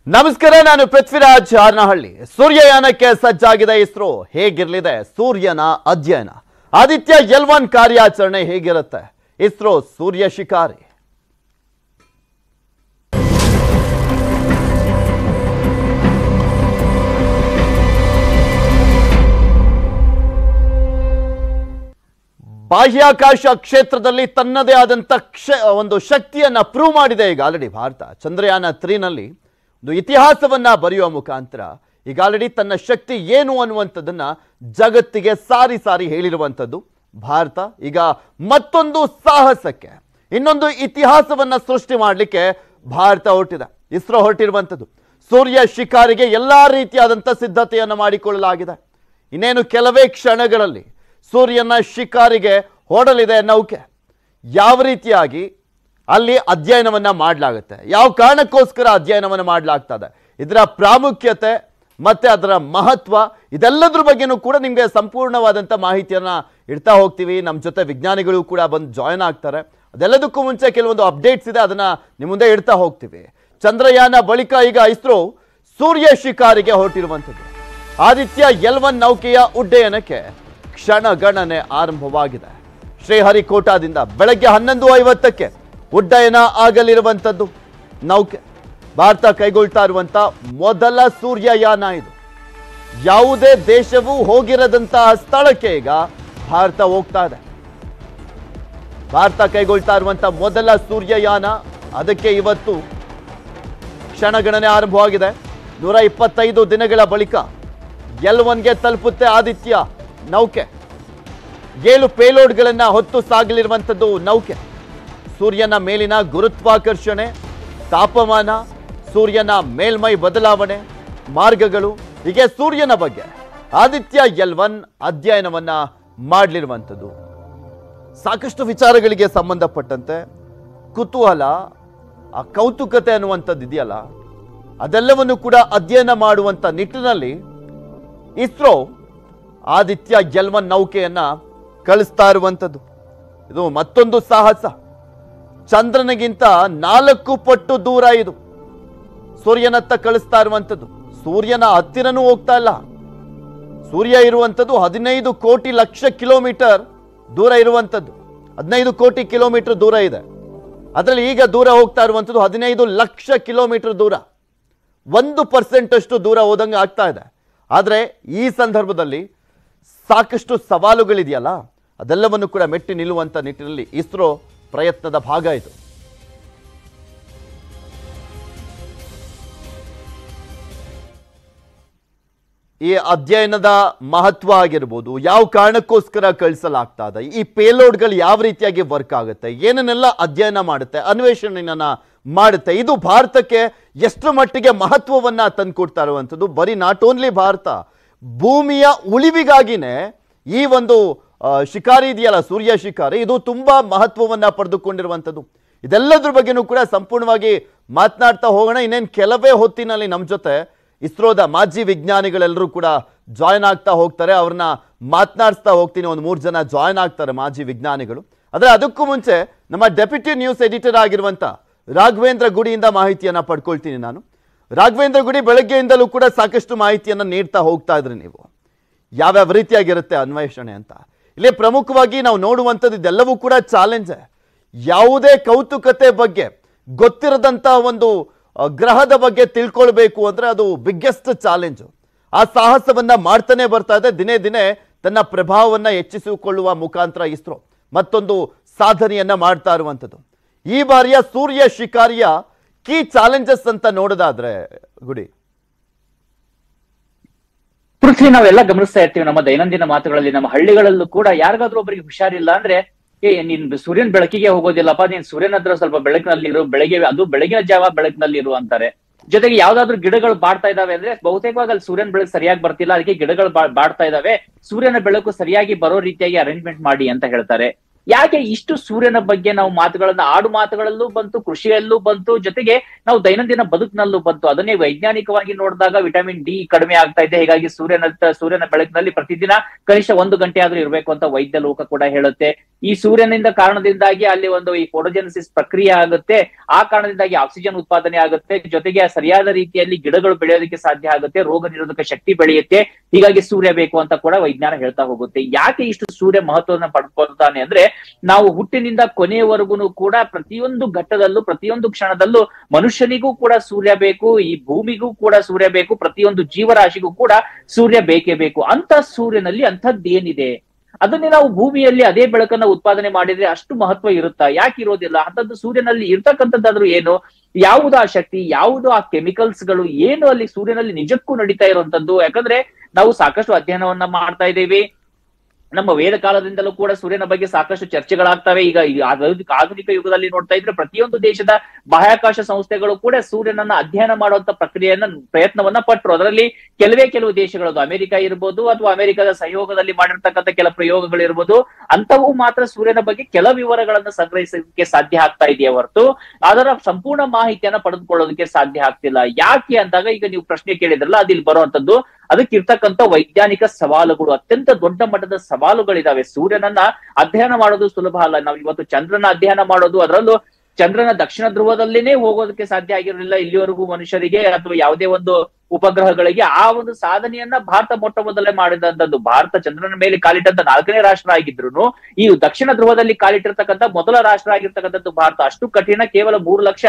ನಮಸ್ಕಾರ ನಾನು ಪೃಥ್ವಿರಾಜ್ ಹಾರ್ನಹಳ್ಳಿ ಸೂರ್ಯಯಾನಕ್ಕೆ ಸಜ್ಜಾಗಿದೆ ಇಸ್ರೋ ಹೇಗಿರ್ಲಿದೆ ಸೂರ್ಯನ ಅಧ್ಯಯನ ಆದಿತ್ಯ ಎಲ್ ಒನ್ ಕಾರ್ಯಾಚರಣೆ ಹೇಗಿರುತ್ತೆ ಇಸ್ರೋ ಸೂರ್ಯ ಶಿಕಾರಿ ಬಾಹ್ಯಾಕಾಶ ಕ್ಷೇತ್ರದಲ್ಲಿ ತನ್ನದೇ ಆದಂತ ಕ್ಷ ಒಂದು ಶಕ್ತಿಯನ್ನ ಪ್ರೂವ್ ಮಾಡಿದೆ ಈಗ ಆಲ್ರೆಡಿ ಭಾರತ ಚಂದ್ರಯಾನ ತ್ರೀನಲ್ಲಿ ಒಂದು ಇತಿಹಾಸವನ್ನ ಬರೆಯುವ ಮುಖಾಂತರ ಈಗ ಆಲ್ರೆಡಿ ತನ್ನ ಶಕ್ತಿ ಏನು ಅನ್ನುವಂಥದ್ದನ್ನ ಜಗತ್ತಿಗೆ ಸಾರಿ ಸಾರಿ ಹೇಳಿರುವಂಥದ್ದು ಭಾರತ ಈಗ ಮತ್ತೊಂದು ಸಾಹಸಕ್ಕೆ ಇನ್ನೊಂದು ಇತಿಹಾಸವನ್ನ ಸೃಷ್ಟಿ ಮಾಡಲಿಕ್ಕೆ ಭಾರತ ಹೊರಟಿದೆ ಇಸ್ರೋ ಹೊರಟಿರುವಂಥದ್ದು ಸೂರ್ಯ ಶಿಕಾರಿಗೆ ಎಲ್ಲಾ ರೀತಿಯಾದಂಥ ಸಿದ್ಧತೆಯನ್ನು ಮಾಡಿಕೊಳ್ಳಲಾಗಿದೆ ಇನ್ನೇನು ಕೆಲವೇ ಕ್ಷಣಗಳಲ್ಲಿ ಸೂರ್ಯನ ಶಿಕಾರಿಗೆ ಹೊರಡಲಿದೆ ನೌಕೆ ಯಾವ ರೀತಿಯಾಗಿ ಅಲ್ಲಿ ಅಧ್ಯಯನವನ್ನ ಮಾಡಲಾಗುತ್ತೆ ಯಾವ ಕಾರಣಕ್ಕೋಸ್ಕರ ಅಧ್ಯಯನವನ್ನು ಮಾಡಲಾಗ್ತದೆ ಇದರ ಪ್ರಾಮುಖ್ಯತೆ ಮತ್ತೆ ಅದರ ಮಹತ್ವ ಇದೆಲ್ಲದ್ರ ಬಗ್ಗೆನೂ ಕೂಡ ನಿಮಗೆ ಸಂಪೂರ್ಣವಾದಂಥ ಮಾಹಿತಿಯನ್ನ ಇಡ್ತಾ ಹೋಗ್ತೀವಿ ನಮ್ಮ ಜೊತೆ ವಿಜ್ಞಾನಿಗಳು ಕೂಡ ಬಂದು ಜಾಯ್ನ್ ಆಗ್ತಾರೆ ಅದೆಲ್ಲದಕ್ಕೂ ಮುಂಚೆ ಕೆಲವೊಂದು ಅಪ್ಡೇಟ್ಸ್ ಇದೆ ಅದನ್ನ ನಿಮ್ಮ ಮುಂದೆ ಇಡ್ತಾ ಹೋಗ್ತೀವಿ ಚಂದ್ರಯಾನ ಬಳಿಕ ಈಗ ಇಸ್ರೋ ಸೂರ್ಯ ಶಿಕಾರಿಗೆ ಹೊರಟಿರುವಂಥದ್ದು ಆದಿತ್ಯ ಎಲ್ ಒನ್ ನೌಕೆಯ ಉಡ್ಡಯನಕ್ಕೆ ಕ್ಷಣಗಣನೆ ಆರಂಭವಾಗಿದೆ ಶ್ರೀಹರಿಕೋಟಾದಿಂದ ಬೆಳಗ್ಗೆ ಹನ್ನೊಂದು ಐವತ್ತಕ್ಕೆ ಉಡ್ಡಯನ ಆಗಲಿರುವಂಥದ್ದು ನೌಕೆ ಭಾರತ ಕೈಗೊಳ್ತಾ ಇರುವಂತ ಮೊದಲ ಸೂರ್ಯಯಾನ ಇದು ಯಾವುದೇ ದೇಶವೂ ಹೋಗಿರದಂತಹ ಸ್ಥಳಕ್ಕೆ ಈಗ ಭಾರತ ಹೋಗ್ತಾ ಇದೆ ಭಾರತ ಕೈಗೊಳ್ತಾ ಇರುವಂತ ಮೊದಲ ಸೂರ್ಯಯಾನ ಅದಕ್ಕೆ ಇವತ್ತು ಕ್ಷಣಗಣನೆ ಆರಂಭವಾಗಿದೆ ನೂರ ಇಪ್ಪತ್ತೈದು ದಿನಗಳ ಬಳಿಕ ಎಲ್ ಒನ್ಗೆ ತಲುಪುತ್ತೆ ಆದಿತ್ಯ ನೌಕೆ ಏಳು ಪೇಲೋಡ್ಗಳನ್ನ ಹೊತ್ತು ಸಾಗಲಿರುವಂಥದ್ದು ನೌಕೆ ಸೂರ್ಯನ ಮೇಲಿನ ಗುರುತ್ವಾಕರ್ಷಣೆ ತಾಪಮಾನ ಸೂರ್ಯನ ಮೇಲ್ಮೈ ಬದಲಾವಣೆ ಮಾರ್ಗಗಳು ಹೀಗೆ ಸೂರ್ಯನ ಬಗ್ಗೆ ಆದಿತ್ಯ ಎಲ್ ಒನ್ ಅಧ್ಯಯನವನ್ನ ಮಾಡಲಿರುವಂಥದ್ದು ಸಾಕಷ್ಟು ವಿಚಾರಗಳಿಗೆ ಸಂಬಂಧಪಟ್ಟಂತೆ ಕುತೂಹಲ ಆ ಕೌತುಕತೆ ಅನ್ನುವಂಥದ್ದು ಇದೆಯಲ್ಲ ಅದೆಲ್ಲವನ್ನು ಕೂಡ ಅಧ್ಯಯನ ಮಾಡುವಂಥ ನಿಟ್ಟಿನಲ್ಲಿ ಇಸ್ರೋ ಆದಿತ್ಯ ಎಲ್ ಒನ್ ನೌಕೆಯನ್ನ ಕಳಿಸ್ತಾ ಇರುವಂಥದ್ದು ಇದು ಮತ್ತೊಂದು ಸಾಹಸ ಚಂದ್ರನಿಗಿಂತ ನಾಲ್ಕು ಪಟ್ಟು ದೂರ ಇದು ಸೂರ್ಯನತ್ತ ಕಳಿಸ್ತಾ ಇರುವಂಥದ್ದು ಸೂರ್ಯನ ಹತ್ತಿರನೂ ಹೋಗ್ತಾ ಇಲ್ಲ ಸೂರ್ಯ ಇರುವಂಥದ್ದು ಹದಿನೈದು ಕೋಟಿ ಲಕ್ಷ ಕಿಲೋಮೀಟರ್ ದೂರ ಇರುವಂಥದ್ದು ಹದಿನೈದು ಕೋಟಿ ಕಿಲೋಮೀಟರ್ ದೂರ ಇದೆ ಅದರಲ್ಲಿ ಈಗ ದೂರ ಹೋಗ್ತಾ ಇರುವಂಥದ್ದು ಹದಿನೈದು ಲಕ್ಷ ಕಿಲೋಮೀಟರ್ ದೂರ ಒಂದು ಪರ್ಸೆಂಟ್ ಅಷ್ಟು ದೂರ ಹೋದಂಗೆ ಆಗ್ತಾ ಇದೆ ಆದರೆ ಈ ಸಂದರ್ಭದಲ್ಲಿ ಸಾಕಷ್ಟು ಸವಾಲುಗಳಿದೆಯಲ್ಲ ಅದೆಲ್ಲವನ್ನು ಕೂಡ ಮೆಟ್ಟಿ ನಿಲ್ಲುವಂಥ ನಿಟ್ಟಿನಲ್ಲಿ ಇಸ್ರೋ ಪ್ರಯತ್ನದ ಭಾಗ ಇದು ಈ ಅಧ್ಯಯನದ ಮಹತ್ವ ಆಗಿರ್ಬೋದು ಯಾವ ಕಾರಣಕ್ಕೋಸ್ಕರ ಕಳಿಸಲಾಗ್ತಾ ಇದೆ ಈ ಪೇಲೋಡ್ಗಳು ಯಾವ ರೀತಿಯಾಗಿ ವರ್ಕ್ ಆಗುತ್ತೆ ಏನನ್ನೆಲ್ಲ ಅಧ್ಯಯನ ಮಾಡುತ್ತೆ ಅನ್ವೇಷಣೆಯನ್ನ ಮಾಡುತ್ತೆ ಇದು ಭಾರತಕ್ಕೆ ಎಷ್ಟು ಮಟ್ಟಿಗೆ ಮಹತ್ವವನ್ನ ತಂದುಕೊಡ್ತಾ ಇರುವಂಥದ್ದು ಬರೀ ನಾಟ್ ಓನ್ಲಿ ಭಾರತ ಭೂಮಿಯ ಉಳಿವಿಗಾಗಿನೇ ಈ ಒಂದು ಆ, ಶಿಕಾರಿ ಇದೆಯಲ್ಲ ಸೂರ್ಯ ಶಿಕಾರಿ ಇದು ತುಂಬಾ ಮಹತ್ವವನ್ನ ಪಡೆದುಕೊಂಡಿರುವಂಥದ್ದು ಇದೆಲ್ಲದ್ರ ಬಗ್ಗೆನೂ ಕೂಡ ಸಂಪೂರ್ಣವಾಗಿ ಮಾತನಾಡ್ತಾ ಹೋಗೋಣ ಇನ್ನೇನು ಕೆಲವೇ ಹೊತ್ತಿನಲ್ಲಿ ನಮ್ಮ ಜೊತೆ ಇಸ್ರೋದ ಮಾಜಿ ವಿಜ್ಞಾನಿಗಳೆಲ್ಲರೂ ಕೂಡ ಜಾಯ್ನ್ ಆಗ್ತಾ ಹೋಗ್ತಾರೆ ಅವ್ರನ್ನ ಮಾತನಾಡಿಸ್ತಾ ಹೋಗ್ತೀನಿ ಒಂದು ಮೂರು ಜನ ಜಾಯ್ನ್ ಆಗ್ತಾರೆ ಮಾಜಿ ವಿಜ್ಞಾನಿಗಳು ಆದರೆ ಅದಕ್ಕೂ ಮುಂಚೆ ನಮ್ಮ ಡೆಪ್ಯೂಟಿ ನ್ಯೂಸ್ ಎಡಿಟರ್ ಆಗಿರುವಂಥ ರಾಘವೇಂದ್ರ ಗುಡಿಯಿಂದ ಮಾಹಿತಿಯನ್ನ ಪಡ್ಕೊಳ್ತೀನಿ ನಾನು ರಾಘವೇಂದ್ರ ಗುಡಿ ಬೆಳಗ್ಗೆಯಿಂದಲೂ ಕೂಡ ಸಾಕಷ್ಟು ಮಾಹಿತಿಯನ್ನ ನೀಡ್ತಾ ಹೋಗ್ತಾ ಇದ್ರಿ ನೀವು ಯಾವ್ಯಾವ ರೀತಿಯಾಗಿರುತ್ತೆ ಅನ್ವೇಷಣೆ ಅಂತ ಇಲ್ಲಿ ಪ್ರಮುಖವಾಗಿ ನಾವು ನೋಡುವಂಥದ್ದು ಇದೆಲ್ಲವೂ ಕೂಡ ಚಾಲೆಂಜ್ ಯಾವುದೇ ಕೌತುಕತೆ ಬಗ್ಗೆ ಗೊತ್ತಿರದಂತ ಒಂದು ಆ, ಗ್ರಹದ ಬಗ್ಗೆ ತಿಳ್ಕೊಳ್ಬೇಕು ಅಂದ್ರೆ ಅದು ಬಿಗ್ಗೆಸ್ಟ್ ಚಾಲೆಂಜ್ ಆ ಸಾಹಸವನ್ನ ಮಾಡ್ತಾನೆ ಬರ್ತಾ ಇದೆ ದಿನೇ ದಿನೇ ತನ್ನ ಪ್ರಭಾವವನ್ನ ಹೆಚ್ಚಿಸಿಕೊಳ್ಳುವ ಮುಖಾಂತರ ಇಸ್ರೋ ಮತ್ತೊಂದು ಸಾಧನೆಯನ್ನ ಮಾಡ್ತಾ ಇರುವಂಥದ್ದು ಈ ಬಾರಿಯ ಸೂರ್ಯ ಶಿಕಾರಿಯ ಕೀ ಚಾಲೆಂಜಸ್ ಅಂತ ನೋಡೋದಾದ್ರೆ ಗುಡಿ ಪೃಥ್ವಿ ನಾವೆಲ್ಲ ಗಮನಿಸ್ತಾ ಇರ್ತೀವಿ ನಮ್ಮ ದೈನಂದಿನ ಮಾತುಗಳಲ್ಲಿ ನಮ್ಮ ಹಳ್ಳಿಗಳಲ್ಲೂ ಕೂಡ ಯಾರಿಗಾದ್ರೂ ಒಬ್ಬರಿಗೆ ಹುಷಾರಿಲ್ಲ ಅಂದ್ರೆ ಏ ನೀನ್ ಸೂರ್ಯನ ಬೆಳಕಿಗೆ ಹೋಗೋದಿಲ್ಲಪ್ಪ ನೀನ್ ಸೂರ್ಯನ ಹತ್ರ ಸ್ವಲ್ಪ ಬೆಳಕಿನಲ್ಲಿ ಇರು ಬೆಳಗ್ಗೆ ಅದು ಬೆಳಗಿನ ಜಾವ ಬೆಳಕಿನಲ್ಲಿ ಇರು ಅಂತಾರೆ ಜೊತೆಗೆ ಯಾವ್ದಾದ್ರು ಗಿಡಗಳು ಬಾಡ್ತಾ ಇದಾವೆ ಅಂದ್ರೆ ಬಹುತೇಕವಾಗಿ ಅಲ್ಲಿ ಸೂರ್ಯನ ಬೆಳಕು ಸರಿಯಾಗಿ ಬರ್ತಿಲ್ಲ ಅದಕ್ಕೆ ಗಿಡಗಳು ಬಾ- ಬಾಡ್ತಾ ಇದಾವೆ ಸೂರ್ಯನ ಬೆಳಕು ಸರಿಯಾಗಿ ಬರೋ ರೀತಿಯಾಗಿ ಅರೇಂಜ್ಮೆಂಟ್ ಮಾಡಿ ಅಂತ ಹೇಳ್ತಾರೆ ಯಾಕೆ ಇಷ್ಟು ಸೂರ್ಯನ ಬಗ್ಗೆ ನಾವು ಮಾತುಗಳನ್ನ ಆಡು ಮಾತುಗಳಲ್ಲೂ ಬಂತು ಕೃಷಿಯಲ್ಲೂ ಬಂತು ಜೊತೆಗೆ ನಾವು ದೈನಂದಿನ ಬದುಕಿನಲ್ಲೂ ಬಂತು ಅದನ್ನೇ ವೈಜ್ಞಾನಿಕವಾಗಿ ನೋಡಿದಾಗ ವಿಟಮಿನ್ ಡಿ ಕಡಿಮೆ ಆಗ್ತಾ ಇದೆ ಹೀಗಾಗಿ ಸೂರ್ಯನ ಸೂರ್ಯನ ಬೆಳಕಿನಲ್ಲಿ ಪ್ರತಿದಿನ ಕನಿಷ್ಠ ಒಂದು ಗಂಟೆ ಆದ್ರೂ ಇರಬೇಕು ಅಂತ ವೈದ್ಯ ಲೋಕ ಕೂಡ ಹೇಳುತ್ತೆ ಈ ಸೂರ್ಯನಿಂದ ಕಾರಣದಿಂದಾಗಿ ಅಲ್ಲಿ ಒಂದು ಈ ಫೋಟೋಜೆನಿಸಿಸ್ ಪ್ರಕ್ರಿಯೆ ಆಗುತ್ತೆ ಆ ಕಾರಣದಿಂದಾಗಿ ಆಕ್ಸಿಜನ್ ಉತ್ಪಾದನೆ ಆಗುತ್ತೆ ಜೊತೆಗೆ ಸರಿಯಾದ ರೀತಿಯಲ್ಲಿ ಗಿಡಗಳು ಬೆಳೆಯೋದಕ್ಕೆ ಸಾಧ್ಯ ಆಗುತ್ತೆ ರೋಗ ನಿರೋಧಕ ಶಕ್ತಿ ಬೆಳೆಯುತ್ತೆ ಹೀಗಾಗಿ ಸೂರ್ಯ ಬೇಕು ಅಂತ ಕೂಡ ವಿಜ್ಞಾನ ಹೇಳ್ತಾ ಹೋಗುತ್ತೆ ಯಾಕೆ ಇಷ್ಟು ಸೂರ್ಯ ಮಹತ್ವವನ್ನು ಪಡ್ಕೊಳ್ತಾನೆ ಅಂದ್ರೆ ನಾವು ಹುಟ್ಟಿನಿಂದ ಕೊನೆಯವರೆಗೂ ಕೂಡ ಪ್ರತಿಯೊಂದು ಘಟ್ಟದಲ್ಲೂ ಪ್ರತಿಯೊಂದು ಕ್ಷಣದಲ್ಲೂ ಮನುಷ್ಯನಿಗೂ ಕೂಡ ಸೂರ್ಯ ಬೇಕು ಈ ಭೂಮಿಗೂ ಕೂಡ ಸೂರ್ಯ ಬೇಕು ಪ್ರತಿಯೊಂದು ಜೀವರಾಶಿಗೂ ಕೂಡ ಸೂರ್ಯ ಬೇಕೇ ಬೇಕು ಅಂತ ಸೂರ್ಯನಲ್ಲಿ ಅಂಥದ್ದೇನಿದೆ ಅದನ್ನೇ ನಾವು ಭೂಮಿಯಲ್ಲಿ ಅದೇ ಬೆಳಕನ್ನ ಉತ್ಪಾದನೆ ಮಾಡಿದ್ರೆ ಅಷ್ಟು ಮಹತ್ವ ಇರುತ್ತಾ ಯಾಕೆ ಇರೋದಿಲ್ಲ ಅಂತದ್ದು ಸೂರ್ಯನಲ್ಲಿ ಇರ್ತಕ್ಕಂಥದ್ದಾದ್ರೂ ಏನು ಯಾವುದು ಆ ಶಕ್ತಿ ಯಾವುದು ಆ ಕೆಮಿಕಲ್ಸ್ ಗಳು ಏನು ಅಲ್ಲಿ ಸೂರ್ಯನಲ್ಲಿ ನಿಜಕ್ಕೂ ನಡೀತಾ ಇರುವಂತದ್ದು ಯಾಕಂದ್ರೆ ನಾವು ಸಾಕಷ್ಟು ಅಧ್ಯಯನವನ್ನ ಮಾಡ್ತಾ ಇದ್ದೀವಿ ನಮ್ಮ ವೇದ ಕಾಲದಿಂದಲೂ ಕೂಡ ಸೂರ್ಯನ ಬಗ್ಗೆ ಸಾಕಷ್ಟು ಚರ್ಚೆಗಳಾಗ್ತವೆ ಈಗ ಈ ಆಧುನಿಕ ಆಧುನಿಕ ಯುಗದಲ್ಲಿ ನೋಡ್ತಾ ಇದ್ರೆ ಪ್ರತಿಯೊಂದು ದೇಶದ ಬಾಹ್ಯಾಕಾಶ ಸಂಸ್ಥೆಗಳು ಕೂಡ ಸೂರ್ಯನನ್ನ ಅಧ್ಯಯನ ಮಾಡುವಂತ ಪ್ರಕ್ರಿಯೆಯನ್ನ ಪ್ರಯತ್ನವನ್ನ ಪಟ್ಟರು ಅದರಲ್ಲಿ ಕೆಲವೇ ಕೆಲವು ದೇಶಗಳದು ಅಮೆರಿಕ ಇರ್ಬೋದು ಅಥವಾ ಅಮೆರಿಕದ ಸಹಯೋಗದಲ್ಲಿ ಮಾಡಿರ್ತಕ್ಕಂಥ ಕೆಲ ಪ್ರಯೋಗಗಳು ಇರ್ಬೋದು ಅಂತವು ಮಾತ್ರ ಸೂರ್ಯನ ಬಗ್ಗೆ ಕೆಲ ವಿವರಗಳನ್ನ ಸಂಗ್ರಹಿಸಲಿಕ್ಕೆ ಸಾಧ್ಯ ಆಗ್ತಾ ಇದೆಯೇ ಹೊರತು ಅದರ ಸಂಪೂರ್ಣ ಮಾಹಿತಿಯನ್ನ ಪಡೆದುಕೊಳ್ಳೋದಕ್ಕೆ ಸಾಧ್ಯ ಆಗ್ತಿಲ್ಲ ಯಾಕೆ ಅಂದಾಗ ಈಗ ನೀವು ಪ್ರಶ್ನೆ ಕೇಳಿದ್ರಲ್ಲ ಅದಿಲ್ಲಿ ಬರುವಂತದ್ದು ಅದಕ್ಕೆ ಇರ್ತಕ್ಕಂಥ ವೈಜ್ಞಾನಿಕ ಸವಾಲುಗಳು ಅತ್ಯಂತ ದೊಡ್ಡ ಮಟ್ಟದ ಸವಾಲುಗಳಿದಾವೆ ಸೂರ್ಯನನ್ನ ಅಧ್ಯಯನ ಮಾಡೋದು ಸುಲಭ ಅಲ್ಲ ನಾವು ಇವತ್ತು ಚಂದ್ರನ ಅಧ್ಯಯನ ಮಾಡೋದು ಅದರಲ್ಲೂ ಚಂದ್ರನ ದಕ್ಷಿಣ ಧ್ರುವದಲ್ಲಿನೇ ಹೋಗೋದಕ್ಕೆ ಸಾಧ್ಯ ಆಗಿರಲಿಲ್ಲ ಇಲ್ಲಿವರೆಗೂ ಮನುಷ್ಯರಿಗೆ ಅಥವಾ ಯಾವುದೇ ಒಂದು ಉಪಗ್ರಹಗಳಿಗೆ ಆ ಒಂದು ಸಾಧನೆಯನ್ನ ಭಾರತ ಮೊಟ್ಟ ಮೊದಲೇ ಮಾಡಿದಂತದ್ದು ಭಾರತ ಚಂದ್ರನ ಮೇಲೆ ಕಾಲಿಟ್ಟಂತ ನಾಲ್ಕನೇ ರಾಷ್ಟ್ರ ಆಗಿದ್ರು ಈ ದಕ್ಷಿಣ ಧ್ರುವದಲ್ಲಿ ಕಾಲಿಟ್ಟಿರ್ತಕ್ಕಂಥ ಮೊದಲ ರಾಷ್ಟ್ರ ಆಗಿರ್ತಕ್ಕಂಥದ್ದು ಭಾರತ ಅಷ್ಟು ಕಠಿಣ ಕೇವಲ ಮೂರು ಲಕ್ಷ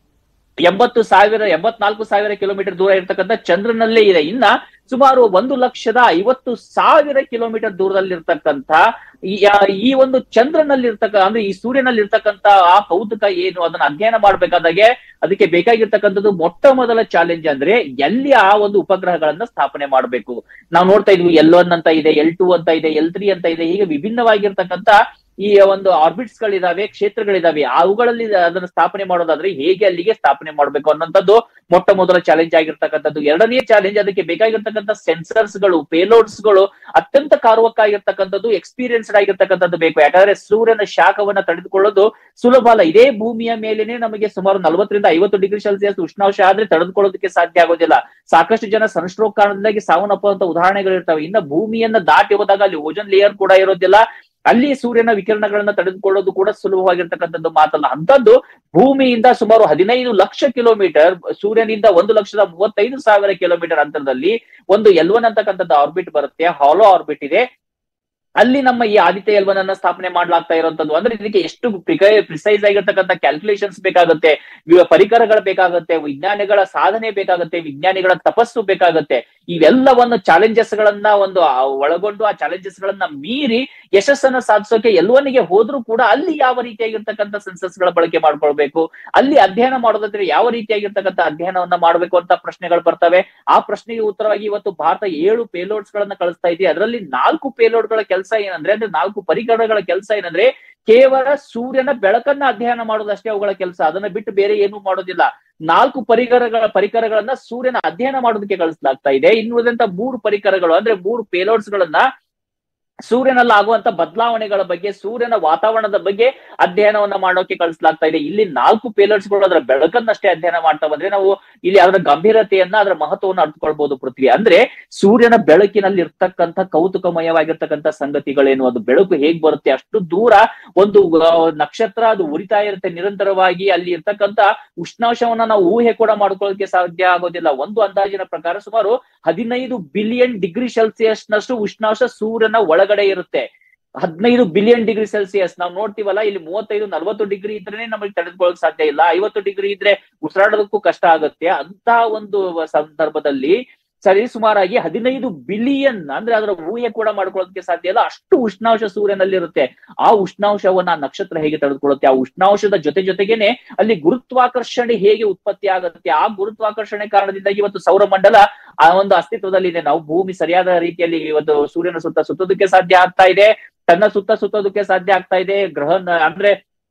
ಎಂಬತ್ತು ಸಾವಿರ ಎಂಬತ್ನಾಲ್ಕು ಸಾವಿರ ಕಿಲೋಮೀಟರ್ ದೂರ ಇರ್ತಕ್ಕಂಥ ಚಂದ್ರನಲ್ಲೇ ಇದೆ ಇನ್ನ ಸುಮಾರು ಒಂದು ಲಕ್ಷದ ಐವತ್ತು ಸಾವಿರ ಕಿಲೋಮೀಟರ್ ದೂರದಲ್ಲಿರ್ತಕ್ಕಂಥ ಈ ಆ- ಈ ಒಂದು ಚಂದ್ರನಲ್ಲಿ ಇರ್ತಕ್ಕ ಅಂದ್ರೆ ಈ ಸೂರ್ಯನಲ್ಲಿ ಇರ್ತಕ್ಕಂಥ ಆ ಕೌತುಕ ಏನು ಅದನ್ನ ಅಧ್ಯಯನ ಮಾಡ್ಬೇಕಾದಾಗೆ ಅದಕ್ಕೆ ಬೇಕಾಗಿರ್ತಕ್ಕಂಥದ್ದು ಮೊಟ್ಟ ಮೊದಲ ಚಾಲೆಂಜ್ ಅಂದ್ರೆ ಎಲ್ಲಿ ಆ ಒಂದು ಉಪಗ್ರಹಗಳನ್ನ ಸ್ಥಾಪನೆ ಮಾಡಬೇಕು ನಾವು ನೋಡ್ತಾ ಇದ್ವಿ ಎಲ್ ಒನ್ ಅಂತ ಇದೆ ಎಲ್ ಟೂ ಅಂತ ಇದೆ ಎಲ್ ತ್ರೀ ಅಂತ ಇದೆ ಹೀಗೆ ವಿಭಿನ್ನವಾಗಿರ್ತಕ್ಕಂಥ ಈ ಒಂದು ಆರ್ಬಿಟ್ಸ್ ಗಳಿದಾವೆ ಕ್ಷೇತ್ರಗಳಿದಾವೆ ಅವುಗಳಲ್ಲಿ ಅದನ್ನ ಸ್ಥಾಪನೆ ಮಾಡೋದಾದ್ರೆ ಹೇಗೆ ಅಲ್ಲಿಗೆ ಸ್ಥಾಪನೆ ಮಾಡಬೇಕು ಅನ್ನೋಂಥದ್ದು ಮೊಟ್ಟ ಮೊದಲ ಚಾಲೆಂಜ್ ಆಗಿರ್ತಕ್ಕಂಥದ್ದು ಎರಡನೇ ಚಾಲೆಂಜ್ ಅದಕ್ಕೆ ಬೇಕಾಗಿರ್ತಕ್ಕಂಥ ಸೆನ್ಸರ್ಸ್ ಗಳು ಪೇಲೋಡ್ಸ್ ಗಳು ಅತ್ಯಂತ ಕಾರುವಕ್ಕಾಗಿರ್ತಕ್ಕಂಥದ್ದು ಎಕ್ಸ್ಪೀರಿಯನ್ಸ್ಡ್ ಆಗಿರ್ತಕ್ಕಂಥದ್ದು ಬೇಕು ಯಾಕಂದ್ರೆ ಸೂರ್ಯನ ಶಾಖವನ್ನ ತಡೆದುಕೊಳ್ಳೋದು ಸುಲಭ ಅಲ್ಲ ಇದೇ ಭೂಮಿಯ ಮೇಲೇನೆ ನಮಗೆ ಸುಮಾರು ನಲವತ್ತರಿಂದ ಐವತ್ತು ಡಿಗ್ರಿ ಸೆಲ್ಸಿಯಸ್ ಉಷ್ಣಾಂಶ ಆದ್ರೆ ತಡೆದುಕೊಳ್ಳೋದಕ್ಕೆ ಸಾಧ್ಯ ಆಗೋದಿಲ್ಲ ಸಾಕಷ್ಟು ಜನ ಸನ್ಸ್ಟ್ರೋಕ್ ಕಾರಣದಿಂದಾಗಿ ಸಾವನ್ನಪ್ಪುವಂತ ಉದಾಹರಣೆಗಳು ಇರ್ತವೆ ಇನ್ನ ಭೂಮಿಯನ್ನ ದಾಟಿ ಹೋದಾಗ ಅಲ್ಲಿ ಓಜನ್ ಲೇಯರ್ ಕೂಡ ಇರೋದಿಲ್ಲ ಅಲ್ಲಿ ಸೂರ್ಯನ ವಿಕಿರಣಗಳನ್ನ ತಡೆದುಕೊಳ್ಳೋದು ಕೂಡ ಸುಲಭವಾಗಿರ್ತಕ್ಕಂಥದ್ದು ಮಾತಲ್ಲ ಅಂತದ್ದು ಭೂಮಿಯಿಂದ ಸುಮಾರು ಹದಿನೈದು ಲಕ್ಷ ಕಿಲೋಮೀಟರ್ ಸೂರ್ಯನಿಂದ ಒಂದು ಲಕ್ಷದ ಮೂವತ್ತೈದು ಸಾವಿರ ಕಿಲೋಮೀಟರ್ ಅಂತರದಲ್ಲಿ ಒಂದು ಎಲ್ ಒನ್ ಅಂತಕ್ಕಂಥದ್ದು ಆರ್ಬಿಟ್ ಬರುತ್ತೆ ಹಾಲೋ ಆರ್ಬಿಟ್ ಇದೆ ಅಲ್ಲಿ ನಮ್ಮ ಈ ಆದಿತ್ಯ ಎಲ್ವನ್ ಅನ್ನ ಸ್ಥಾಪನೆ ಮಾಡ್ಲಾಗ್ತಾ ಇರುವಂತದ್ದು ಅಂದ್ರೆ ಇದಕ್ಕೆ ಎಷ್ಟು ಪ್ರಿಸೈಸ್ ಆಗಿರ್ತಕ್ಕಂಥ ಕ್ಯಾಲ್ಕುಲೇಷನ್ಸ್ ಬೇಕಾಗುತ್ತೆ ಇವ ಪರಿಕರಗಳು ಬೇಕಾಗುತ್ತೆ ವಿಜ್ಞಾನಿಗಳ ಸಾಧನೆ ಬೇಕಾಗುತ್ತೆ ವಿಜ್ಞಾನಿಗಳ ತಪಸ್ಸು ಬೇಕಾಗುತ್ತೆ ಇವೆಲ್ಲವನ್ನು ಚಾಲೆಂಜಸ್ ಗಳನ್ನ ಒಂದು ಆ ಒಳಗೊಂಡು ಆ ಚಾಲೆಂಜಸ್ ಗಳನ್ನ ಮೀರಿ ಯಶಸ್ಸನ್ನ ಸಾಧಿಸೋಕೆ ಎಲ್ಲವನಿಗೆ ಹೋದ್ರೂ ಕೂಡ ಅಲ್ಲಿ ಯಾವ ರೀತಿಯಾಗಿರ್ತಕ್ಕಂಥ ಸೆನ್ಸಸ್ ಗಳ ಬಳಕೆ ಮಾಡ್ಕೊಳ್ಬೇಕು ಅಲ್ಲಿ ಅಧ್ಯಯನ ಮಾಡೋದಾದ್ರೆ ಯಾವ ರೀತಿಯಾಗಿರ್ತಕ್ಕಂಥ ಅಧ್ಯಯನವನ್ನ ಮಾಡಬೇಕು ಅಂತ ಪ್ರಶ್ನೆಗಳು ಬರ್ತವೆ ಆ ಪ್ರಶ್ನೆಗೆ ಉತ್ತರವಾಗಿ ಇವತ್ತು ಭಾರತ ಏಳು ಪೇಲೋಡ್ಸ್ ಗಳನ್ನ ಕಳಿಸ್ತಾ ಇದೆ ಅದರಲ್ಲಿ ನಾಲ್ಕು ಪೇಲೋಡ್ ಗಳ ಕೆಲಸ ಏನಂದ್ರೆ ಅಂದ್ರೆ ನಾಲ್ಕು ಪರಿಕರಗಳ ಕೆಲಸ ಏನಂದ್ರೆ ಕೇವಲ ಸೂರ್ಯನ ಬೆಳಕನ್ನ ಅಧ್ಯಯನ ಮಾಡೋದಷ್ಟೇ ಅವುಗಳ ಕೆಲಸ ಅದನ್ನ ಬಿಟ್ಟು ಬೇರೆ ಏನೂ ಮಾಡೋದಿಲ್ಲ ನಾಲ್ಕು ಪರಿಕರಗಳ ಪರಿಕರಗಳನ್ನ ಸೂರ್ಯನ ಅಧ್ಯಯನ ಮಾಡೋದಕ್ಕೆ ಕಳಿಸಲಾಗ್ತಾ ಇದೆ ಇನ್ನು ಉಳಿದಂತ ಮೂರು ಪರಿಕರಗಳು ಅಂದ್ರೆ ಮೂರು ಪೇಲೋಡ್ಸ್ ಗಳನ್ನ ಸೂರ್ಯನಲ್ಲಿ ಆಗುವಂತ ಬದಲಾವಣೆಗಳ ಬಗ್ಗೆ ಸೂರ್ಯನ ವಾತಾವರಣದ ಬಗ್ಗೆ ಅಧ್ಯಯನವನ್ನ ಮಾಡೋಕೆ ಕಳಿಸಲಾಗ್ತಾ ಇದೆ ಇಲ್ಲಿ ನಾಲ್ಕು ಪೇಲರ್ಸ್ ಗಳು ಅದರ ಬೆಳಕನ್ನಷ್ಟೇ ಅಧ್ಯಯನ ಮಾಡ್ತಾ ಬಂದ್ರೆ ನಾವು ಇಲ್ಲಿ ಅದರ ಗಂಭೀರತೆಯನ್ನ ಅದರ ಮಹತ್ವವನ್ನು ಅರ್ಥಕೊಳ್ಬಹುದು ಪೃಥ್ವಿ ಅಂದ್ರೆ ಸೂರ್ಯನ ಬೆಳಕಿನಲ್ಲಿ ಇರ್ತಕ್ಕಂಥ ಕೌತುಕಮಯವಾಗಿರ್ತಕ್ಕಂಥ ಸಂಗತಿಗಳೇನು ಅದು ಬೆಳಕು ಹೇಗ್ ಬರುತ್ತೆ ಅಷ್ಟು ದೂರ ಒಂದು ಆ, ನಕ್ಷತ್ರ ಅದು ಉರಿತಾ ಇರುತ್ತೆ ನಿರಂತರವಾಗಿ ಅಲ್ಲಿ ಇರ್ತಕ್ಕಂಥ ಉಷ್ಣಾಂಶವನ್ನ ನಾವು ಊಹೆ ಕೂಡ ಮಾಡ್ಕೊಳ್ಳೋಕೆ ಸಾಧ್ಯ ಆಗೋದಿಲ್ಲ ಒಂದು ಅಂದಾಜಿನ ಪ್ರಕಾರ ಸುಮಾರು ಹದಿನೈದು ಬಿಲಿಯನ್ ಡಿಗ್ರಿ ಸೆಲ್ಸಿಯಸ್ ನಷ್ಟು ಉಷ್ಣಾಂಶ ಸೂರ್ಯನ ಒಳಗಡೆ ಇರುತ್ತೆ ಹದಿನೈದು ಬಿಲಿಯನ್ ಡಿಗ್ರಿ ಸೆಲ್ಸಿಯಸ್ ನಾವು ನೋಡ್ತೀವಲ್ಲ ಇಲ್ಲಿ ಮೂವತ್ತೈದು ನಲವತ್ತು ಡಿಗ್ರಿ ಇದ್ರೆ ನಮಗೆ ತಡೆದುಕೊಳ್ಳಕ್ ಸಾಧ್ಯ ಇಲ್ಲ ಐವತ್ತು ಡಿಗ್ರಿ ಇದ್ರೆ ಉಸಿರಾಡೋದಕ್ಕೂ ಕಷ್ಟ ಆಗುತ್ತೆ ಅಂತ ಒಂದು ಸಂದರ್ಭದಲ್ಲಿ ಸರಿ ಸುಮಾರಾಗಿ ಹದಿನೈದು ಬಿಲಿಯನ್ ಅಂದ್ರೆ ಅದರ ಊಹೆ ಕೂಡ ಮಾಡ್ಕೊಳ್ಳೋದಕ್ಕೆ ಸಾಧ್ಯ ಇಲ್ಲ ಅಷ್ಟು ಉಷ್ಣಾಂಶ ಸೂರ್ಯನಲ್ಲಿರುತ್ತೆ ಆ ಉಷ್ಣಾಂಶವನ್ನ ಆ ನಕ್ಷತ್ರ ಹೇಗೆ ತಡೆದುಕೊಳ್ಳುತ್ತೆ ಆ ಉಷ್ಣಾಂಶದ ಜೊತೆ ಜೊತೆಗೇನೆ ಅಲ್ಲಿ ಗುರುತ್ವಾಕರ್ಷಣೆ ಹೇಗೆ ಉತ್ಪತ್ತಿ ಆಗುತ್ತೆ ಆ ಗುರುತ್ವಾಕರ್ಷಣೆ ಕಾರಣದಿಂದಾಗಿ ಇವತ್ತು ಸೌರಮಂಡಲ ಆ ಒಂದು ಅಸ್ತಿತ್ವದಲ್ಲಿದೆ ನಾವು ಭೂಮಿ ಸರಿಯಾದ ರೀತಿಯಲ್ಲಿ ಇವತ್ತು ಸೂರ್ಯನ ಸುತ್ತ ಸುತ್ತೋದಕ್ಕೆ ಸಾಧ್ಯ ಆಗ್ತಾ ಇದೆ ತನ್ನ ಸುತ್ತ ಸುತ್ತೋದಕ್ಕೆ ಸಾಧ್ಯ ಆಗ್ತಾ ಇದೆ ಗ್ರಹ ಅಂದ್ರೆ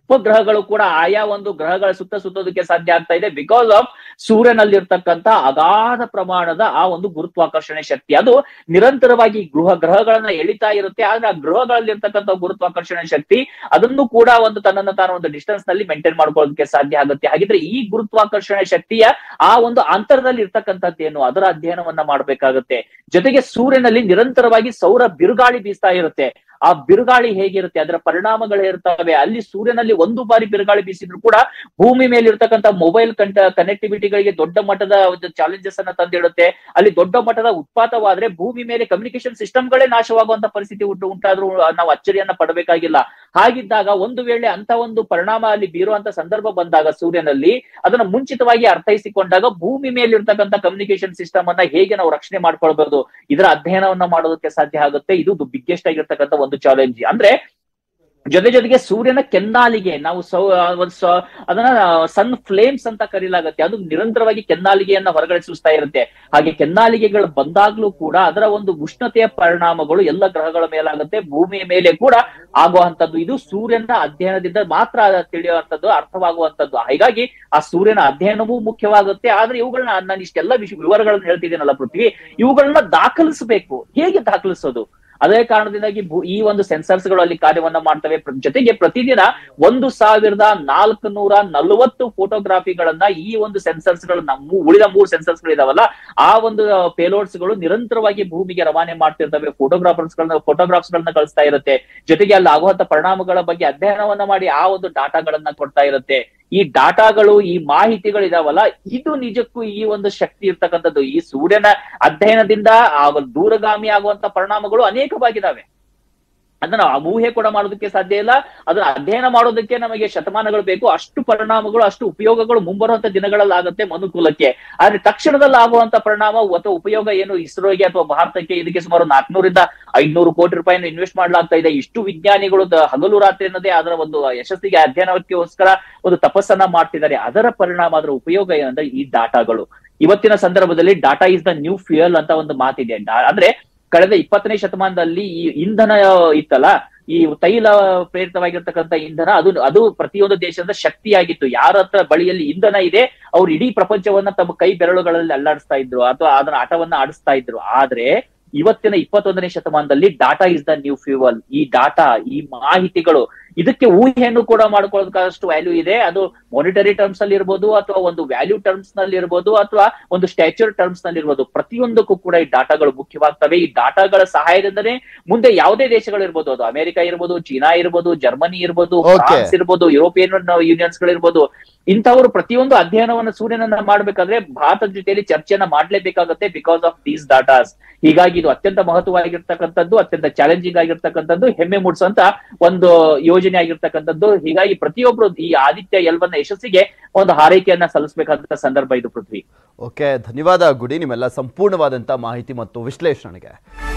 ಉಪಗ್ರಹಗಳು ಕೂಡ ಆಯಾ ಒಂದು ಗ್ರಹಗಳ ಸುತ್ತ ಸುತ್ತೋದಕ್ಕೆ ಸಾಧ್ಯ ಆಗ್ತಾ ಇದೆ ಬಿಕಾಸ್ ಆಫ್ ಸೂರ್ಯನಲ್ಲಿರ್ತಕ್ಕಂತ ಅಗಾಧ ಪ್ರಮಾಣದ ಆ ಒಂದು ಗುರುತ್ವಾಕರ್ಷಣೆ ಶಕ್ತಿ ಅದು ನಿರಂತರವಾಗಿ ಗೃಹ ಗ್ರಹಗಳನ್ನ ಎಳಿತಾ ಇರುತ್ತೆ ಆದ್ರೆ ಆ ಗ್ರಹಗಳಲ್ಲಿರ್ತಕ್ಕಂಥ ಗುರುತ್ವಾಕರ್ಷಣೆ ಶಕ್ತಿ ಅದನ್ನು ಕೂಡ ಒಂದು ತನ್ನನ್ನ ತಾನು ಒಂದು ಡಿಸ್ಟೆನ್ಸ್ ನಲ್ಲಿ ಮೇಂಟೈನ್ ಮಾಡ್ಕೊಳ್ಳೋದಕ್ಕೆ ಸಾಧ್ಯ ಆಗುತ್ತೆ ಹಾಗಿದ್ರೆ ಈ ಗುರುತ್ವಾಕರ್ಷಣೆ ಶಕ್ತಿಯ ಆ ಒಂದು ಅಂತರದಲ್ಲಿ ಇರ್ತಕ್ಕಂಥದ್ದೇನು ಅದರ ಅಧ್ಯಯನವನ್ನ ಮಾಡ್ಬೇಕಾಗುತ್ತೆ ಜೊತೆಗೆ ಸೂರ್ಯನಲ್ಲಿ ನಿರಂತರವಾಗಿ ಸೌರ ಬಿರುಗಾಳಿ ಬೀಸ್ತಾ ಇರುತ್ತೆ ಆ ಬಿರುಗಾಳಿ ಹೇಗಿರುತ್ತೆ ಅದರ ಪರಿಣಾಮಗಳು ಇರ್ತವೆ ಅಲ್ಲಿ ಸೂರ್ಯನಲ್ಲಿ ಒಂದು ಬಾರಿ ಬಿರುಗಾಳಿ ಬೀಸಿದ್ರು ಕೂಡ ಭೂಮಿ ಮೇಲೆ ಇರ್ತಕ್ಕಂಥ ಮೊಬೈಲ್ ಕಂಟ ಕನೆಕ್ಟಿವಿಟಿಗಳಿಗೆ ದೊಡ್ಡ ಮಟ್ಟದ ಒಂದು ಚಾಲೆಂಜಸ್ ಅನ್ನ ತಂದಿಡುತ್ತೆ ಅಲ್ಲಿ ದೊಡ್ಡ ಮಟ್ಟದ ಉತ್ಪಾತವಾದ್ರೆ ಭೂಮಿ ಮೇಲೆ ಕಮ್ಯುನಿಕೇಶನ್ ಸಿಸ್ಟಮ್ಗಳೇ ನಾಶವಾಗುವಂತ ಪರಿಸ್ಥಿತಿ ಉಂಟು ಉಂಟಾದ್ರೂ ನಾವು ಅಚ್ಚರಿಯನ್ನ ಪಡಬೇಕಾಗಿಲ್ಲ ಹಾಗಿದ್ದಾಗ ಒಂದು ವೇಳೆ ಅಂತ ಒಂದು ಪರಿಣಾಮ ಅಲ್ಲಿ ಬೀರುವಂತ ಸಂದರ್ಭ ಬಂದಾಗ ಸೂರ್ಯನಲ್ಲಿ ಅದನ್ನ ಮುಂಚಿತವಾಗಿ ಅರ್ಥೈಸಿಕೊಂಡಾಗ ಭೂಮಿ ಮೇಲೆ ಇರ್ತಕ್ಕಂಥ ಕಮ್ಯುನಿಕೇಶನ್ ಸಿಸ್ಟಮ್ ಅನ್ನ ಹೇಗೆ ನಾವು ರಕ್ಷಣೆ ಮಾಡ್ಕೊಳ್ಬಹುದು ಇದರ ಅಧ್ಯಯನವನ್ನ ಮಾಡೋದಕ್ಕೆ ಸಾಧ್ಯ ಆಗುತ್ತೆ ಇದು ಬಿಗ್ಗೆಸ್ಟ್ ಆಗಿರ್ತಕ್ಕಂಥ ಒಂದು ಚಾಲೆಂಜ್ ಅಂದ್ರೆ ಜೊತೆ ಜೊತೆಗೆ ಸೂರ್ಯನ ಕೆನ್ನಾಲಿಗೆ ನಾವು ಸೌ ಆ ಒಂದು ಸ- ಅದನ್ನ ಸನ್ ಫ್ಲೇಮ್ಸ್ ಅಂತ ಕರೀಲಾಗತ್ತೆ ಅದು ನಿರಂತರವಾಗಿ ಕೆನ್ನಾಲಿಗೆಯನ್ನ ಹೊರಗಡೆ ಸೂಸ್ತಾ ಇರುತ್ತೆ ಹಾಗೆ ಕೆನ್ನಾಲಿಗೆಗಳು ಬಂದಾಗ್ಲೂ ಕೂಡ ಅದರ ಒಂದು ಉಷ್ಣತೆಯ ಪರಿಣಾಮಗಳು ಎಲ್ಲ ಗ್ರಹಗಳ ಮೇಲಾಗುತ್ತೆ ಭೂಮಿಯ ಮೇಲೆ ಕೂಡ ಆಗುವಂತದ್ದು ಇದು ಸೂರ್ಯನ ಅಧ್ಯಯನದಿಂದ ಮಾತ್ರ ತಿಳಿಯುವಂತದ್ದು ಅರ್ಥವಾಗುವಂತದ್ದು ಹೀಗಾಗಿ ಆ ಸೂರ್ಯನ ಅಧ್ಯಯನವೂ ಮುಖ್ಯವಾಗುತ್ತೆ ಆದ್ರೆ ಇವುಗಳನ್ನ ನಾನು ಇಷ್ಟೆಲ್ಲ ವಿಷಯ ವಿವರಗಳನ್ನ ಹೇಳ್ತಿದ್ದೀನಲ್ಲ ಪೃಥ್ವಿ ಇವುಗಳನ್ನ ದಾಖಲಿಸಬೇಕು ಹೇಗೆ ದಾಖಲಿಸೋದು ಅದೇ ಕಾರಣದಿಂದಾಗಿ ಭೂ- ಈ ಒಂದು ಸೆನ್ಸರ್ಸ್ ಗಳು ಅಲ್ಲಿ ಕಾರ್ಯವನ್ನ ಮಾಡ್ತವೆ ಪ್ರ- ಜೊತೆಗೆ ಪ್ರತಿದಿನ ಒಂದು ಸಾವಿರದ ನಾಲ್ಕು ನೂರ ನಲವತ್ತು ಫೋಟೋಗ್ರಾಫಿಗಳನ್ನ ಈ ಒಂದು ಸೆನ್ಸರ್ಸ್ ಗಳನ್ನ ಮೂ- ಉಳಿದ ಮೂರು ಸೆನ್ಸರ್ಸ್ ಗಳು ಇದಾವಲ್ಲ ಆ ಒಂದು ಪೇಲೋಡ್ಸ್ ಗಳು ನಿರಂತರವಾಗಿ ಭೂಮಿಗೆ ರವಾನೆ ಮಾಡ್ತಿರ್ತವೆ ಫೋಟೋಗ್ರಾಫರ್ಸ್ ಗಳನ್ನ ಫೋಟೋಗ್ರಾಫ್ಸ್ ಗಳನ್ನ ಕಳಿಸ್ತಾ ಇರುತ್ತೆ ಜೊತೆಗೆ ಅಲ್ಲಿ ಆಗುವಂತ ಪರಿಣಾಮಗಳ ಬಗ್ಗೆ ಅಧ್ಯಯನವನ್ನ ಮಾಡಿ ಆ ಒಂದು ಡಾಟಾಗಳನ್ನ ಕೊಡ್ತಾ ಇರುತ್ತೆ ಈ ಡಾಟಾಗಳು ಈ ಮಾಹಿತಿಗಳಿದಾವಲ್ಲ ಇದು ನಿಜಕ್ಕೂ ಈ ಒಂದು ಶಕ್ತಿ ಇರ್ತಕ್ಕಂಥದ್ದು ಈ ಸೂರ್ಯನ ಅಧ್ಯಯನದಿಂದ ಆ ಒಂದು ದೂರಗಾಮಿ ಆಗುವಂತ ಪರಿಣಾಮಗಳು ಅನೇಕವಾಗಿದ್ದಾವೆ ಅದನ್ನ ಊಹೆ ಕೂಡ ಮಾಡೋದಕ್ಕೆ ಸಾಧ್ಯ ಇಲ್ಲ ಅದನ್ನ ಅಧ್ಯಯನ ಮಾಡೋದಕ್ಕೆ ನಮಗೆ ಶತಮಾನಗಳು ಬೇಕು ಅಷ್ಟು ಪರಿಣಾಮಗಳು ಅಷ್ಟು ಉಪಯೋಗಗಳು ಮುಂಬರುವಂತ ದಿನಗಳಲ್ಲಿ ಆಗುತ್ತೆ ಮನುಕುಲಕ್ಕೆ ಆದ್ರೆ ತಕ್ಷಣದಲ್ಲಿ ಆಗುವಂತ ಪರಿಣಾಮ ಅಥವಾ ಉಪಯೋಗ ಏನು ಇಸ್ರೋಗೆ ಅಥವಾ ಭಾರತಕ್ಕೆ ಇದಕ್ಕೆ ಸುಮಾರು ನಾಲ್ಕನೂರಿಂದ ಐದ್ನೂರು ಕೋಟಿ ರೂಪಾಯಿನ ಇನ್ವೆಸ್ಟ್ ಮಾಡ್ಲಾಗ್ತಾ ಇದೆ ಇಷ್ಟು ವಿಜ್ಞಾನಿಗಳು ದ- ಹಗಲು ರಾತ್ರಿ ಅನ್ನೋದೇ ಅದರ ಒಂದು ಯಶಸ್ಸಿಗೆ ಅಧ್ಯಯನಕ್ಕೋಸ್ಕರ ಒಂದು ತಪಸ್ಸನ್ನ ಮಾಡ್ತಿದ್ದಾರೆ ಅದರ ಪರಿಣಾಮ ಅದರ ಉಪಯೋಗ ಏನಂದ್ರೆ ಈ ಡಾಟಾಗಳು ಇವತ್ತಿನ ಸಂದರ್ಭದಲ್ಲಿ data is the new fuel ಅಂತ ಒಂದು ಮಾತಿದೆ ಡಾ- ಅಂದ್ರೆ ಕಳೆದ ಇಪ್ಪತ್ತನೇ ಶತಮಾನದಲ್ಲಿ ಈ ಇಂಧನ ಇತ್ತಲ್ಲ ಈ ತೈಲ ಪ್ರೇರಿತವಾಗಿರ್ತಕ್ಕಂಥ ಇಂಧನ ಅದು ಅದು ಪ್ರತಿಯೊಂದು ದೇಶದ ಶಕ್ತಿಯಾಗಿತ್ತು ಯಾರ ಹತ್ರ ಬಳಿಯಲ್ಲಿ ಇಂಧನ ಇದೆ ಅವ್ರು ಇಡೀ ಪ್ರಪಂಚವನ್ನ ತಮ್ಮ ಕೈ ಬೆರಳುಗಳಲ್ಲಿ ಅಲ್ಲಾಡಿಸ್ತಾ ಇದ್ರು ಅಥವಾ ಅದನ್ನ ಆಟವನ್ನ ಆಡಿಸ್ತಾ ಇದ್ರು ಆದ್ರೆ ಇವತ್ತಿನ ಇಪ್ಪತ್ತೊಂದನೇ ಶತಮಾನದಲ್ಲಿ data is the new fuel ಈ ಡಾಟಾ ಈ ಮಾಹಿತಿಗಳು ಇದಕ್ಕೆ ಊಹೆಯನ್ನು ಕೂಡ ಮಾಡ್ಕೊಳ್ಳೋದಕ್ಕಷ್ಟು ವ್ಯಾಲ್ಯೂ ಇದೆ ಅದು ಮಾನಿಟರಿ ಟರ್ಮ್ಸ್ ಅಲ್ಲಿ ಇರ್ಬೋದು ಅಥವಾ ಒಂದು ವ್ಯಾಲ್ಯೂ ಟರ್ಮ್ಸ್ ನಲ್ಲಿ ಇರ್ಬೋದು ಅಥವಾ ಒಂದು ಸ್ಟ್ಯಾಚರ್ ಟರ್ಮ್ಸ್ ನಲ್ಲಿ ಇರ್ಬೋದು ಪ್ರತಿಯೊಂದಕ್ಕೂ ಕೂಡ ಈ ಡಾಟಾಗಳು ಮುಖ್ಯವಾಗ್ತವೆ ಈ ಡಾಟಾಗಳ ಸಹಾಯದಿಂದನೇ ಮುಂದೆ ಯಾವುದೇ ದೇಶಗಳು ಇರ್ಬೋದು ಅದು ಅಮೆರಿಕ ಇರ್ಬೋದು ಚೀನಾ ಇರ್ಬೋದು ಜರ್ಮನಿ ಇರ್ಬೋದು Okay. ಫ್ರಾನ್ಸ್ ಇರ್ಬೋದು ಯುರೋಪಿಯನ್ ಯೂನಿಯನ್ಸ್ ಗಳು ಇರ್ಬೋದು ಇಂಥವರು ಪ್ರತಿಯೊಂದು ಅಧ್ಯಯನವನ್ನ ಸೂರ್ಯನನ್ನ ಮಾಡ್ಬೇಕಾದ್ರೆ ಭಾರತದ ಜೊತೆಯಲ್ಲಿ ಚರ್ಚೆಯನ್ನ ಮಾಡ್ಲೇಬೇಕಾಗುತ್ತೆ ಬಿಕಾಸ್ ಆಫ್ ದೀಸ್ ಡಾಟಾಸ್ ಹೀಗಾಗಿ ಇದು ಅತ್ಯಂತ ಮಹತ್ವವಾಗಿರ್ತಕ್ಕಂಥದ್ದು ಅತ್ಯಂತ ಚಾಲೆಂಜಿಂಗ್ ಆಗಿರ್ತಕ್ಕಂಥದ್ದು ಹೆಮ್ಮೆ ಮೂಡಿಸುವಂತ ಒಂದು ಯೋಜನೆ ಆಗಿರ್ತಕ್ಕಂಥದ್ದು ಹೀಗಾಗಿ ಪ್ರತಿಯೊಬ್ರು ಈ ಆದಿತ್ಯ ಎಲ್ವನ್ನ ಯಶಸ್ಸಿಗೆ ಒಂದು ಹಾರೈಕೆಯನ್ನ ಸಲ್ಲಿಸಬೇಕಾದಂತ ಸಂದರ್ಭ ಇದು ಪೃಥ್ವಿ ಓಕೆ ಧನ್ಯವಾದ ಗುಡಿ ನಿಮ್ಮೆಲ್ಲ ಸಂಪೂರ್ಣವಾದಂಥ ಮಾಹಿತಿ ಮತ್ತು ವಿಶ್ಲೇಷಣೆಗೆ